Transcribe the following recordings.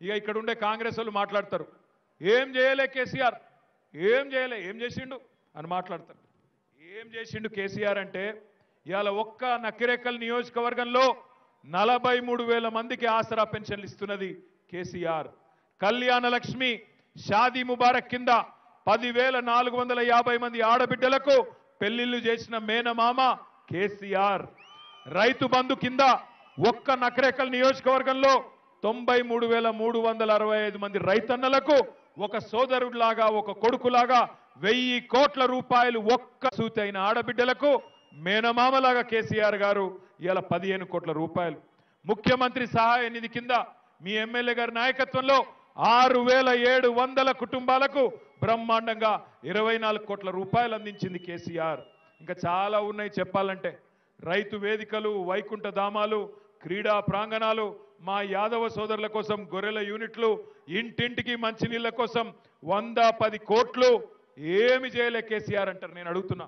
ఇక ఇక్కడ ఉండే కాంగ్రెస్ వాళ్ళు మాట్లాడతారు ఏం చేయలే కేసీఆర్ ఏం చేయలే ఏం చేసిండు అని మాట్లాడతారు ఏం చేసిండు కేసీఆర్ అంటే ఇవాళ ఒక్క నకిరేకల్ నియోజకవర్గంలో నలభై మూడు వేల మందికి ఆసరా పెన్షన్లు ఇస్తున్నది కేసీఆర్ కళ్యాణ లక్ష్మి షాదీ ముబారక్ కింద పదివేల నాలుగు వందల యాభై మంది ఆడబిడ్డలకు పెళ్లిళ్లు చేసిన మేనమామ కేసీఆర్ రైతు బంధు కింద ఒక్క నకరేకల్ నియోజకవర్గంలో తొంభై మూడు వేల మూడు వందల అరవై ఐదు మంది రైతన్నలకు ఒక సోదరుడిలాగా ఒక కొడుకులాగా వెయ్యి కోట్ల రూపాయలు ఒక్క సూతైన ఆడబిడ్డలకు మేనమామలాగా కేసీఆర్ గారు ఇలా పదిహేను కోట్ల రూపాయలు ముఖ్యమంత్రి సహాయ నిధి కింద మీ ఎమ్మెల్యే గారి నాయకత్వంలో ఆరు వేల ఏడు వందల కుటుంబాలకు బ్రహ్మాండంగా ఇరవై నాలుగు కోట్ల రూపాయలు అందించింది కేసీఆర్ ఇంకా చాలా ఉన్నాయి చెప్పాలంటే రైతు వేదికలు వైకుంఠ ధామాలు క్రీడా ప్రాంగణాలు మా యాదవ సోదరుల కోసం గొర్రెల యూనిట్లు ఇంటింటికి మంచినీళ్ళ కోసం వంద పది కోట్లు ఏమి చేయలే కేసీఆర్ అంటారు నేను అడుగుతున్నా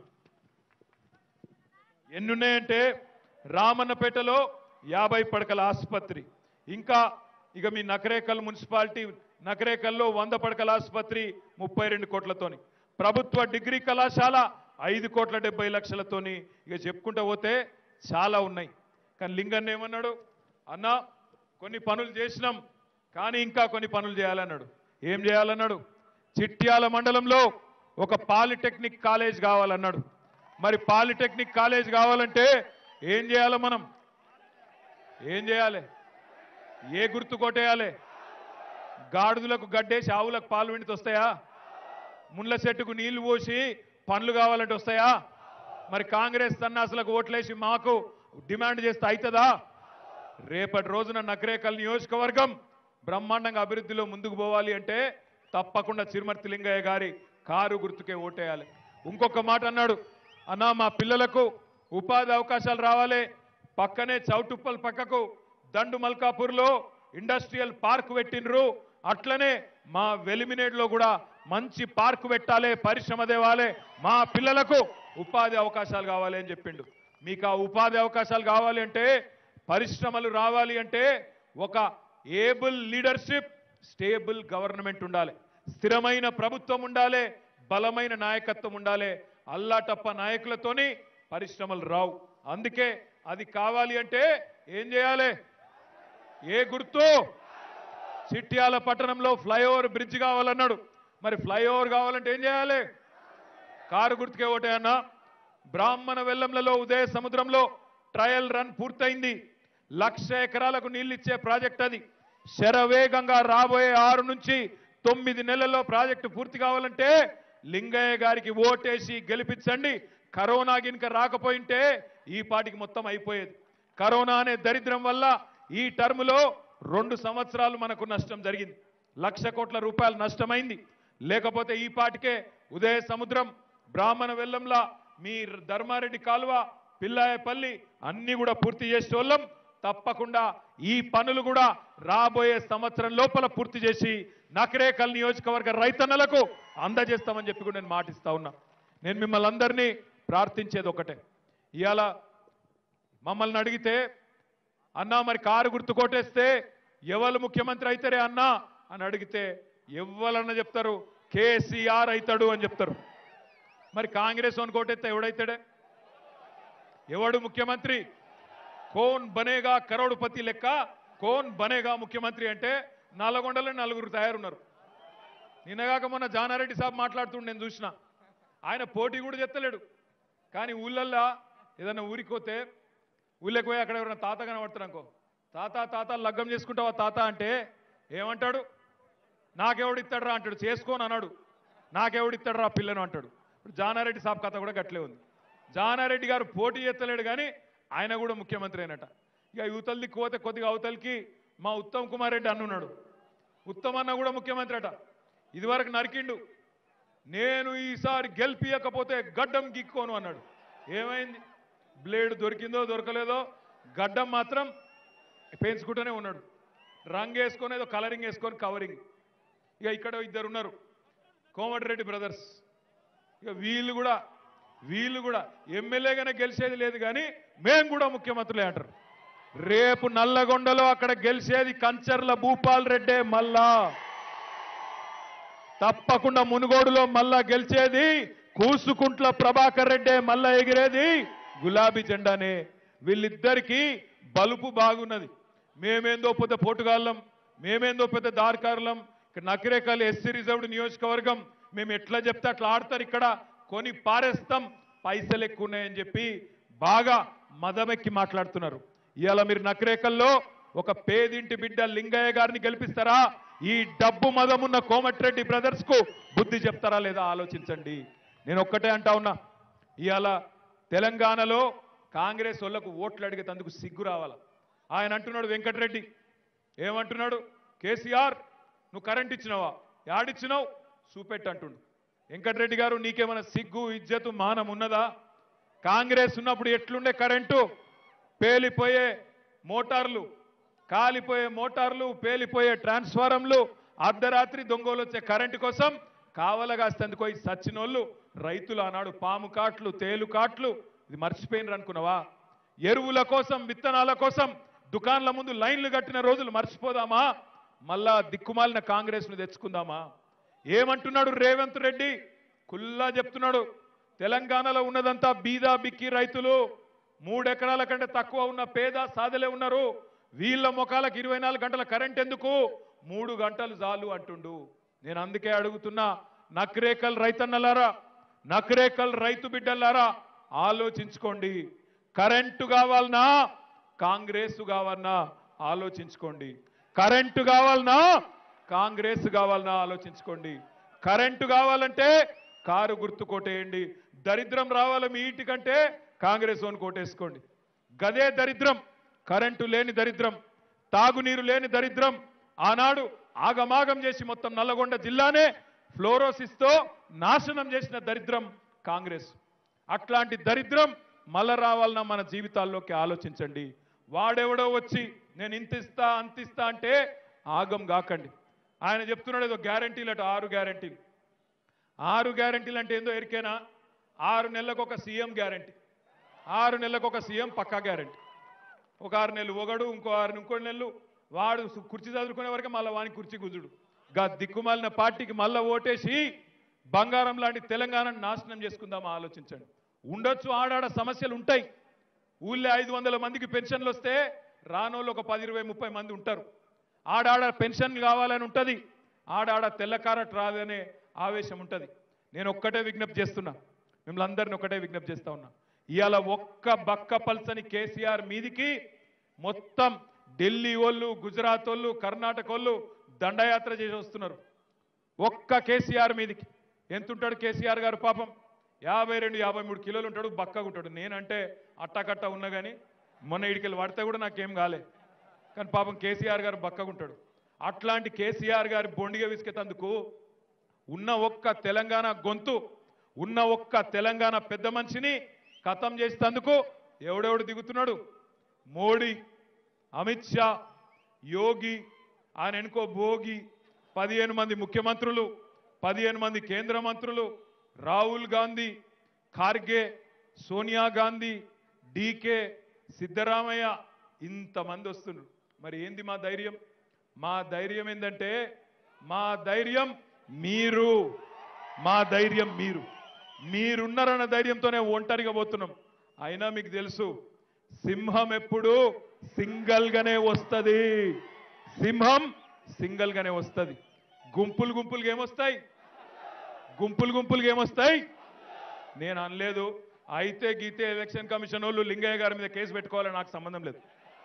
ఎన్నున్నాయంటే రామన్నపేటలో యాభై పడకల ఆసుపత్రి ఇంకా ఇక మీ నకరేకల్ మున్సిపాలిటీ నకరేకల్లో వంద పడకల ఆసుపత్రి ముప్పై రెండు కోట్లతోని ప్రభుత్వ డిగ్రీ కళాశాల ఐదు కోట్ల డెబ్బై లక్షలతోని ఇక చెప్పుకుంటూ పోతే చాలా ఉన్నాయి కానీ లింగన్న ఏమన్నాడు అన్నా కొన్ని పనులు చేసినాం కానీ ఇంకా కొన్ని పనులు చేయాలన్నాడు ఏం చేయాలన్నాడు చిట్యాల మండలంలో ఒక పాలిటెక్నిక్ కాలేజ్ కావాలన్నాడు మరి పాలిటెక్నిక్ కాలేజ్ కావాలంటే ఏం చేయాలి మనం ఏం చేయాలి ఏ గుర్తు కొట్టేయాలి గాడిదలకు గడ్డేసి ఆవులకు పాలు విండితే వస్తాయా ముళ్ళ చెట్టుకు నీళ్లు పోసి పనులు కావాలంటే వస్తాయా మరి కాంగ్రెస్ సన్నాసులకు ఓట్లేసి మాకు డిమాండ్ చేస్తే అవుతుందా రేపటి రోజున నకరేకల్ నియోజకవర్గం బ్రహ్మాండంగా అభివృద్ధిలో ముందుకు పోవాలి అంటే తప్పకుండా చిరుమర్తి లింగయ్య గారి కారు గుర్తుకే ఓటేయాలి ఇంకొక మాట అన్నాడు అన్నా మా పిల్లలకు ఉపాధి అవకాశాలు రావాలి పక్కనే చౌటుప్పల్ పక్కకు దండు మల్కాపూర్లో ఇండస్ట్రియల్ పార్క్ పెట్టినరు అట్లనే మా వెలిమినేడ్లో కూడా మంచి పార్క్ పెట్టాలి పరిశ్రమ దేవాలి మా పిల్లలకు ఉపాధి అవకాశాలు కావాలి అని చెప్పిండు మీకు ఆ ఉపాధి అవకాశాలు కావాలి అంటే పరిశ్రమలు రావాలి అంటే ఒక ఏబుల్ లీడర్షిప్ స్టేబుల్ గవర్నమెంట్ ఉండాలి స్థిరమైన ప్రభుత్వం ఉండాలి బలమైన నాయకత్వం ఉండాలి అల్లాటప్ప నాయకులతోని పరిశ్రమలు రావు అందుకే అది కావాలి అంటే ఏం చేయాలి ఏ గుర్తు చిట్యాల పట్టణంలో ఫ్లైఓవర్ బ్రిడ్జ్ కావాలన్నాడు మరి ఫ్లైఓవర్ కావాలంటే ఏం చేయాలి కారు గుర్తుకే ఓటే అన్న బ్రాహ్మణ వెల్లంలలో ఉదయ సముద్రంలో ట్రయల్ రన్ పూర్తయింది లక్ష ఎకరాలకు నీళ్ళిచ్చే ప్రాజెక్ట్ అది శరవేగంగా రాబోయే ఆరు నుంచి తొమ్మిది నెలల్లో ప్రాజెక్టు పూర్తి కావాలంటే లింగయ్య గారికి ఓటేసి గెలిపించండి కరోనా గినక రాకపోయింటే ఈ పాటికి మొత్తం అయిపోయేది కరోనా అనే దరిద్రం వల్ల ఈ టర్ములో రెండు సంవత్సరాలు మనకు నష్టం జరిగింది లక్ష కోట్ల రూపాయలు నష్టమైంది లేకపోతే ఈ పాటికే ఉదయ సముద్రం బ్రాహ్మణ వెల్లంలా మీ ధర్మారెడ్డి కాలువ పిల్లాయపల్లి అన్ని కూడా పూర్తి చేసేవాళ్ళం తప్పకుండా ఈ పనులు కూడా రాబోయే సంవత్సరం లోపల పూర్తి చేసి నకరేకల్ నియోజకవర్గ రైతన్నలకు అందజేస్తామని చెప్పి కూడా నేను మాటిస్తా ఉన్నా నేను మిమ్మల్ని అందరినీ ప్రార్థించేది ఒకటే ఇవాళ మమ్మల్ని అడిగితే అన్నా మరి కారు గుర్తు కొట్టేస్తే ఎవరు ముఖ్యమంత్రి అవుతారే అన్నా అని అడిగితే ఎవ్వరన్నా చెప్తారు కేసీఆర్ అవుతాడు అని చెప్తారు మరి కాంగ్రెస్ అని కొట్టేస్తే ఎవడైతాడే ఎవడు ముఖ్యమంత్రి కోన్ బనేగా కరోడుపతి లెక్క కోన్ బనేగా ముఖ్యమంత్రి అంటే నల్లగొండలో నలుగురు తయారున్నారు నిన్నగాక మొన్న జానారెడ్డి సాబ్ మాట్లాడుతుండే నేను చూసిన ఆయన పోటీ కూడా చెత్తలేడు కానీ ఊళ్ళల్లో ఏదైనా ఊరికి పోతే ఊళ్ళకి పోయి అక్కడ ఎవరైనా తాత కనబడతారు అనుకో తాత తాత లగ్గం చేసుకుంటావా తాత అంటే ఏమంటాడు నాకెవడిస్తాడు రా అంటాడు చేసుకోని అన్నాడు నాకెవడిస్తాడు రా పిల్లను అంటాడు ఇప్పుడు జానారెడ్డి సాబ్ కథ కూడా గట్లే ఉంది జానారెడ్డి గారు పోటీ చేస్తలేడు కానీ ఆయన కూడా ముఖ్యమంత్రి అయినట ఇక యువతల దిక్కు పోతే కొద్దిగా అవతలకి మా ఉత్తమ్ కుమార్ రెడ్డి అన్నున్నాడు ఉత్తమ్ అన్న కూడా ముఖ్యమంత్రి అట ఇదివరకు నరికిండు నేను ఈసారి గెలిపియకపోతే గడ్డం గిక్కోను అన్నాడు ఏమైంది బ్లేడ్ దొరికిందో దొరకలేదో గడ్డం మాత్రం పెంచుకుంటూనే ఉన్నాడు రంగు వేసుకొని ఏదో కలరింగ్ వేసుకొని కవరింగ్ ఇక ఇక్కడ ఇద్దరు ఉన్నారు కోమటిరెడ్డి బ్రదర్స్ ఇక వీళ్ళు కూడా వీళ్ళు కూడా ఎమ్మెల్యేగానే గెలిచేది లేదు కానీ మేము కూడా ముఖ్యమంత్రులే అంటారు రేపు నల్లగొండలో అక్కడ గెలిచేది కంచర్ల భూపాల్ రెడ్డే మల్లా తప్పకుండా మునుగోడులో మళ్ళా గెలిచేది కూసుకుంట్ల ప్రభాకర్ రెడ్డే మళ్ళా ఎగిరేది గులాబీ జెండానే వీళ్ళిద్దరికీ బలుపు బాగున్నది మేమేందో పెద్ద పోటుగాళ్ళం మేమేందో పెద్ద దారికారులం ఇక్కడ నకిరేకల్ ఎస్సీ రిజర్వ్డ్ నియోజకవర్గం మేము ఎట్లా చెప్తే అట్లా ఆడతారు ఇక్కడ కొని పారేస్తాం పైసలు ఎక్కువ ఉన్నాయని చెప్పి బాగా మదమెక్కి మాట్లాడుతున్నారు ఇవాళ మీరు నకిరేకల్లో ఒక పేదింటి బిడ్డ లింగయ్య గారిని గెలిపిస్తారా ఈ డబ్బు మదమున్న కోమటిరెడ్డి బ్రదర్స్ కు బుద్ధి చెప్తారా లేదా ఆలోచించండి నేను ఒక్కటే అంటా ఉన్నా ఇవాళ తెలంగాణలో కాంగ్రెస్ వాళ్ళకు ఓట్లు అడిగేందుకు సిగ్గు రావాలా ఆయన అంటున్నాడు వెంకటరెడ్డి ఏమంటున్నాడు కేసీఆర్ నువ్వు కరెంట్ ఇచ్చినావా యాడిచ్చినావు చూపెట్టు అంటుండు వెంకటరెడ్డి గారు నీకేమైనా సిగ్గు ఇజ్జతు మానం ఉన్నదా కాంగ్రెస్ ఉన్నప్పుడు ఎట్లుండే కరెంటు పేలిపోయే మోటార్లు కాలిపోయే మోటార్లు పేలిపోయే ట్రాన్స్ఫారంలు అర్ధరాత్రి దొంగలు వచ్చే కరెంటు కోసం కావలగాస్తందుకు ఈ సచ్చినోళ్ళు రైతులు ఆనాడు పాము కాట్లు తేలు కాట్లు ఇది మర్చిపోయినరు అనుకున్నావా ఎరువుల కోసం విత్తనాల కోసం దుకాన్ల ముందు లైన్లు కట్టిన రోజులు మర్చిపోదామా మళ్ళా దిక్కుమాలిన కాంగ్రెస్ ను తెచ్చుకుందామా ఏమంటున్నాడు రేవంత్ రెడ్డి కుల్లా చెప్తున్నాడు తెలంగాణలో ఉన్నదంతా బీదా బిక్కి రైతులు మూడెకరాల కంటే తక్కువ ఉన్న పేద సాదలే ఉన్నారు వీళ్ళ ముఖాలకు ఇరవై నాలుగు గంటల కరెంట్ ఎందుకు మూడు గంటలు చాలు అంటుండు నేను అందుకే అడుగుతున్నా నక్రేకల్ రైతన్నలారా నక్రేకల్ రైతు బిడ్డలారా ఆలోచించుకోండి కరెంటు కావాలనా కాంగ్రెస్ కావాలన్నా ఆలోచించుకోండి కరెంటు కావాలనా కాంగ్రెస్ కావాలన్నా ఆలోచించుకోండి కరెంటు కావాలంటే కారు గుర్తు కొట్టేయండి దరిద్రం రావాలి మీ ఇంటికంటే కాంగ్రెస్ ఓన్ కోటేసుకోండి గదే దరిద్రం కరెంటు లేని దరిద్రం తాగునీరు లేని దరిద్రం ఆనాడు ఆగమాగం చేసి మొత్తం నల్లగొండ జిల్లానే ఫ్లోరోసిస్తో నాశనం చేసిన దరిద్రం కాంగ్రెస్ అట్లాంటి దరిద్రం మళ్ళ రావాలన్న మన జీవితాల్లోకి ఆలోచించండి వాడెవడో వచ్చి నేను ఇంతిస్తా అంతిస్తా అంటే ఆగం కాకండి ఆయన చెప్తున్నాడు ఏదో గ్యారంటీలు అటు ఆరు గ్యారంటీలు ఆరు గ్యారంటీలు అంటే ఏందో ఎరికేనా ఆరు నెలలకు ఒక సీఎం గ్యారంటీ ఆరు నెలలకు ఒక సీఎం పక్కా గ్యారంటీ ఒక ఆరు నెలలు ఒకడు ఇంకో ఆరు ఇంకో నెలలు వాడు సు- కుర్చీ చదువుకునే వరకే మళ్ళీ వానికి కుర్చీ గుంజుడు గా దిక్కుమాలిన పార్టీకి మళ్ళా ఓటేసి బంగారం లాంటి తెలంగాణను నాశనం చేసుకుందామా ఆలోచించండి ఉండొచ్చు ఆడాడ సమస్యలు ఉంటాయి ఊళ్ళో ఐదు వందల మందికి పెన్షన్లు వస్తే రానోళ్ళు ఒక పది ఇరవై ముప్పై మంది ఉంటారు ఆడాడ పెన్షన్ కావాలని ఉంటుంది ఆడాడ తెల్లకారట్ రాదనే ఆవేశం ఉంటుంది నేను ఒక్కటే విజ్ఞప్తి చేస్తున్నా మిమ్మల్ని అందరిని ఒకటే విజ్ఞప్తి చేస్తా ఉన్నా ఇవాళ ఒక్క బక్క పల్సని కేసీఆర్ మీదికి మొత్తం ఢిల్లీ వాళ్ళు గుజరాత్ వాళ్ళు కర్ణాటక వాళ్ళు దండయాత్ర చేసి వస్తున్నారు ఒక్క కేసీఆర్ మీదికి ఎంత ఉంటాడు కేసీఆర్ గారు పాపం యాభై రెండు యాభై మూడు కిలోలు ఉంటాడు బక్కగా ఉంటాడు నేనంటే అట్టకట్ట ఉన్నా కానీ మొన్న ఇడికెళ్ళి పడితే కూడా నాకేం కాలే కానీ పాపం కేసీఆర్ గారు బక్కగా ఉంటాడు అట్లాంటి కేసీఆర్ గారి బొండిగా విసికేతందుకు ఉన్న ఒక్క తెలంగాణ గొంతు ఉన్న ఒక్క తెలంగాణ పెద్ద మనిషిని ఖతం చేసేందుకు ఎవడెవడు దిగుతున్నాడు మోడీ అమిత్ షా యోగి ఆయన ఎనుకో భోగి పదిహేను మంది ముఖ్యమంత్రులు పదిహేను మంది కేంద్ర మంత్రులు రాహుల్ గాంధీ ఖార్గే సోనియా గాంధీ డీకే సిద్ధరామయ్య ఇంతమంది వస్తున్నారు మరి ఏంది మా ధైర్యం మా ధైర్యం ఏంటంటే మా ధైర్యం మీరు మా ధైర్యం మీరు మీరున్నారన్న ధైర్యంతోనే ఒంటరిగా పోతున్నాం అయినా మీకు తెలుసు సింహం ఎప్పుడు సింగల్ గానే వస్తుంది సింహం సింగల్ గానే వస్తుంది గుంపులు గుంపులుగా ఏమొస్తాయి గుంపులు గుంపులుగా ఏమొస్తాయి నేను అనలేదు అయితే గీతే ఎలక్షన్ కమిషన్ వాళ్ళు లింగయ్య గారి మీద కేసు పెట్టుకోవాలని నాకు సంబంధం లేదు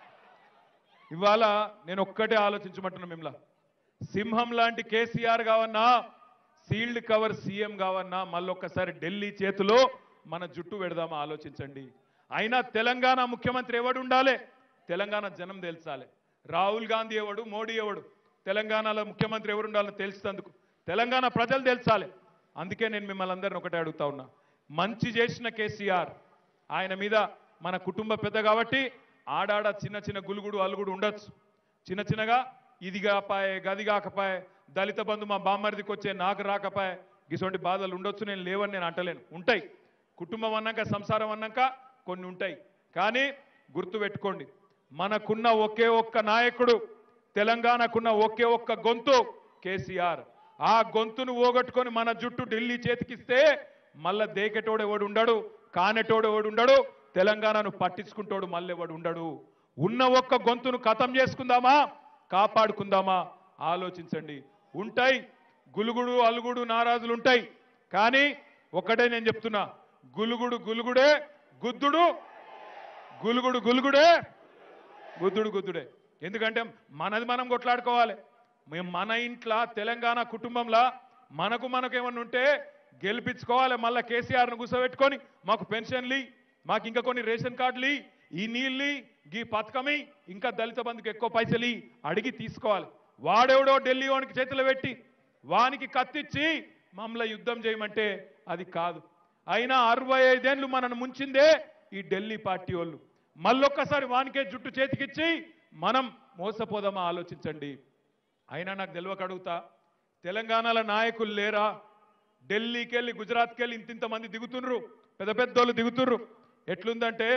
ఇవాళ నేను ఒక్కటే ఆలోచించమంటున్నా మిమ్మల్ని సింహం లాంటి కేసీఆర్ కావన్నా సీల్డ్ కవర్ సీఎం కావన్నా మళ్ళొక్కసారి ఢిల్లీ చేతిలో మన జుట్టు పెడదామా ఆలోచించండి అయినా తెలంగాణ ముఖ్యమంత్రి ఎవడు ఉండాలి తెలంగాణ జనం తెలుసాలి రాహుల్ గాంధీ ఎవడు మోడీ ఎవడు తెలంగాణలో ముఖ్యమంత్రి ఎవరు ఉండాలని తెలుస్తందుకు తెలంగాణ ప్రజలు తెలుసాలి అందుకే నేను మిమ్మల్ని అందరిని ఒకటే అడుగుతా ఉన్నా మంచి చేసిన కేసీఆర్ ఆయన మీద మన కుటుంబ పెద్ద కాబట్టి ఆడాడ చిన్న చిన్న గులుగుడు అలుగుడు ఉండొచ్చు చిన్న చిన్నగా ఇది కాపాయే గది కాకపాయే దళిత బంధు మా బామ్మరిదికి వచ్చే నాకు రాకపాయే ఇటువంటి బాధలు ఉండొచ్చు నేను లేవని నేను అంటలేను ఉంటాయి కుటుంబం అన్నాక సంసారం అన్నాక కొన్ని ఉంటాయి కానీ గుర్తు పెట్టుకోండి మనకున్న ఒకే ఒక్క నాయకుడు తెలంగాణకున్న ఒకే ఒక్క గొంతు కేసీఆర్ ఆ గొంతును ఓగొట్టుకొని మన జుట్టు ఢిల్లీ చేతికిస్తే మళ్ళా దేకెటోడు ఎవడు ఉండడు కానెటోడు ఎవడు ఉండడు తెలంగాణను పట్టించుకుంటోడు మళ్ళీ ఎవడు ఉండడు ఉన్న ఒక్క గొంతును ఖతం చేసుకుందామా కాపాడుకుందామా ఆలోచించండి ఉంటాయి గులుగుడు అలుగుడు నారాజులు ఉంటాయి కానీ ఒకటే నేను చెప్తున్నా గులుగుడు గులుగుడే గుద్దుడు గులుగుడు గులుగుడే గుద్దుడు గుద్దుడే ఎందుకంటే మనది మనం కొట్లాడుకోవాలి మేము మన ఇంట్లో తెలంగాణ కుటుంబంలో మనకు మనకు ఏమన్నా ఉంటే గెలిపించుకోవాలి మళ్ళా కేసీఆర్ను కూర్చోబెట్టుకొని మాకు పెన్షన్లు మాకు ఇంకా కొన్ని రేషన్ కార్డులు ఈ నీళ్ళు ఈ పథకమి ఇంకా దళిత బంధుకి ఎక్కువ పైసలు అడిగి తీసుకోవాలి వాడెవడో ఢిల్లీ వానికి చేతిలో పెట్టి వానికి కత్తిచ్చి మమ్మల్ని యుద్ధం చేయమంటే అది కాదు అయినా అరవై ఐదేళ్లు మనను ముంచిందే ఈ ఢిల్లీ పార్టీ వాళ్ళు మళ్ళొక్కసారి వానికే జుట్టు చేతికిచ్చి మనం మోసపోదామా ఆలోచించండి అయినా నాకు తెలియక అడుగుతా తెలంగాణలో నాయకులు లేరా ఢిల్లీకి వెళ్ళి గుజరాత్కి వెళ్ళి ఇంతింత మంది దిగుతుండ్రు పెద్ద పెద్దోళ్ళు దిగుతుండ్రు ఎట్లుందంటే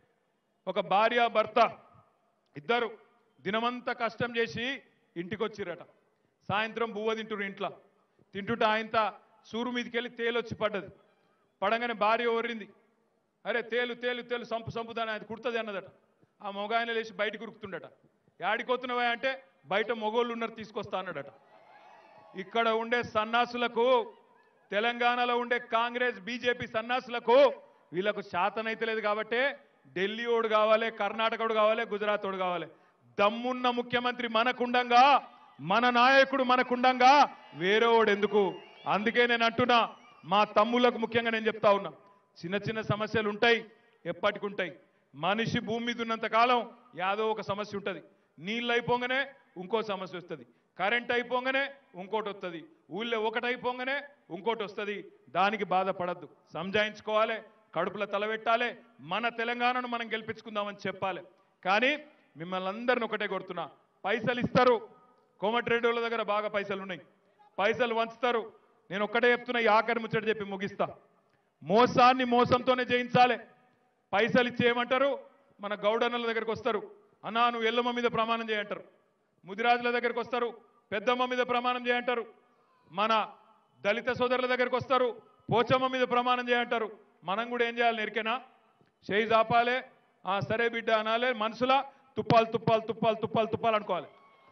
ఒక భార్య భర్త ఇద్దరు దినమంతా కష్టం చేసి ఇంటికి వచ్చిరట సాయంత్రం బువ్వ తింటురు ఇంట్లో తింటుంటే ఆయనత సూరు మీదకి వెళ్ళి తేలొచ్చి పడ్డది పడంగానే భార్య ఓరింది అరే తేలు తేలు తేలు సంపు సంపుదాని అది కుడుతుంది అన్నదట ఆ మొగాయన లేచి బయటకు ఉరుకుతుండట యాడికొత్తున్నావా అంటే బయట మొగోళ్ళు ఉన్నారు తీసుకొస్తా అన్నాడట ఇక్కడ ఉండే సన్నాసులకు తెలంగాణలో ఉండే కాంగ్రెస్ బీజేపీ సన్నాసులకు వీళ్ళకు శాతనైతే లేదు కాబట్టి ఢిల్లీ ఓడు కావాలి కర్ణాటకడు కావాలి గుజరాత్ ఓడు కావాలి దమ్మున్న ముఖ్యమంత్రి మనకుండంగా మన నాయకుడు మనకుండంగా వేరే ఓడు ఎందుకు అందుకే నేను అంటున్నా మా తమ్ములకు ముఖ్యంగా నేను చెప్తా ఉన్నా చిన్న చిన్న సమస్యలు ఉంటాయి ఎప్పటికుంటాయి మనిషి భూమి మీద ఉన్నంత కాలం యాదో ఒక సమస్య ఉంటుంది నీళ్ళు అయిపోగానే ఇంకో సమస్య వస్తుంది కరెంట్ అయిపోగానే ఇంకోటి వస్తుంది ఊళ్ళో ఒకటి అయిపోగానే ఇంకోటి వస్తుంది దానికి బాధపడద్దు సంజాయించుకోవాలి కడుపులో తలబెట్టాలి మన తెలంగాణను మనం గెలిపించుకుందామని చెప్పాలి కానీ మిమ్మల్ని అందరిని ఒకటే కొడుతున్నా పైసలు ఇస్తారు కోమటిరెడ్డి వాళ్ళ దగ్గర బాగా పైసలు ఉన్నాయి పైసలు వంచుతారు నేను ఒక్కటే చెప్తున్నా ఈ ఆఖరి ముచ్చట చెప్పి ముగిస్తా మోసాన్ని మోసంతోనే జయించాలి పైసలు ఇచ్చి ఏమంటారు మన గౌడన్నల దగ్గరికి వస్తారు అన్నా నువ్వు ఎల్లమ్మ మీద ప్రమాణం చేయంటారు ముదిరాజుల దగ్గరికి వస్తారు పెద్దమ్మ మీద ప్రమాణం చేయంటారు మన దళిత సోదరుల దగ్గరికి వస్తారు పోచమ్మ మీద ప్రమాణం చేయంటారు మనం కూడా ఏం చేయాలి నెరికేనా చేయి జాపాలే ఆ సరే బిడ్డ అనాలే మనసులా తుప్పాలు తుప్పాలు తుప్పాలు తుప్పాలు తుప్పాలు అనుకోవాలి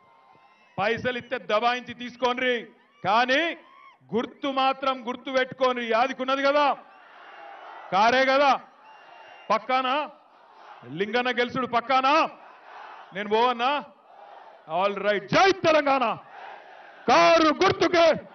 పైసలు ఇస్తే దబాయించి తీసుకోండి కానీ గుర్తు మాత్రం గుర్తు పెట్టుకోని యాదికున్నది కదా కారే కదా పక్కానా లింగన్న గెలుసుడు పక్కానా నేను పోవన్నా ఆల్ రైట్ జై తెలంగాణ కారు గుర్తుకే